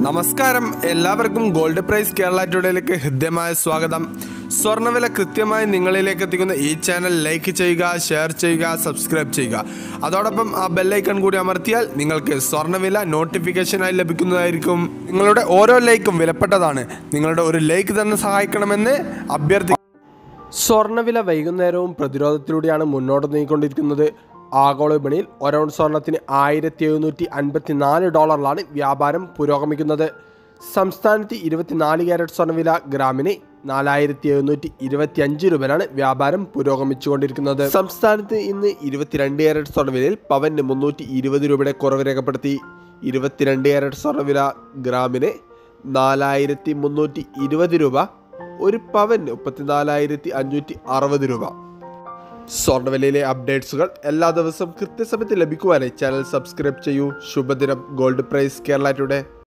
നമസ്കാരം എല്ലാവർക്കും gold price Kerala ടുഡേയിലേക്ക് ഹൃദ്യമായ സ്വാഗതം സ്വർണ്ണവില കൃത്യമായി നിങ്ങളിലേക്ക് എത്തിക്കുന്ന ഈ ചാനൽ ലൈക്ക് ചെയ്യുക ഷെയർ ചെയ്യുക സബ്സ്ക്രൈബ് ചെയ്യുക അതോടൊപ്പം ആ ബെല്ലൈക്കൺ കൂടി അമർത്തിയാൽ നിങ്ങൾക്ക് സ്വർണ്ണവില നോട്ടിഫിക്കേഷനായി ലഭിക്കുന്നതായിരിക്കും നിങ്ങളുടെ ഓരോ ലൈക്കും വിലപ്പെട്ടതാണ് നിങ്ങളുടെ ഒരു ലൈക്ക് തന്നെ സഹായിക്കണമെന്ന് അഭ്യർത്ഥി സ്വർണ്ണവില വൈകുന്നേരവും പ്രതിരോധത്തിലൂടെയാണ് മുന്നോട്ട് നീങ്ങിക്കൊണ്ടിരിക്കുന്നത് ആഗോള വിപണിയിൽ ഒരൗണ്ട് സ്വർണത്തിന് ആയിരത്തി എഴുന്നൂറ്റി അൻപത്തി നാല് ഡോളറിലാണ് വ്യാപാരം പുരോഗമിക്കുന്നത് സംസ്ഥാനത്ത് ഇരുപത്തിനാല് ക്യാരറ്റ് സ്വർണ്ണവില ഗ്രാമിന് നാലായിരത്തി എഴുന്നൂറ്റി ഇരുപത്തി അഞ്ച് രൂപയാണ് വ്യാപാരം പുരോഗമിച്ചുകൊണ്ടിരിക്കുന്നത് സംസ്ഥാനത്ത് ഇന്ന് ഇരുപത്തിരണ്ട് ക്യാരറ്റ് സ്വർണ്ണവിലയിൽ പവന് മുന്നൂറ്റി ഇരുപത് രൂപയുടെ കുറവ് രേഖപ്പെടുത്തി ഇരുപത്തിരണ്ട് ക്യാരറ്റ് സ്വർണ്ണവില ഗ്രാമിന് നാലായിരത്തി മുന്നൂറ്റി ഇരുപത് രൂപ ഒരു പവൻ മുപ്പത്തിനാലായിരത്തി അഞ്ഞൂറ്റി അറുപത് രൂപ സ്വർണ്ണവിലയിലെ അപ്ഡേറ്റ്സുകൾ എല്ലാ ദിവസവും കൃത്യസമയത്ത് ലഭിക്കുവാനായി ചാനൽ സബ്സ്ക്രൈബ് ചെയ്യൂ ശുഭദിനം ഗോൾഡ് പ്രൈസ് കേരള ടുഡേ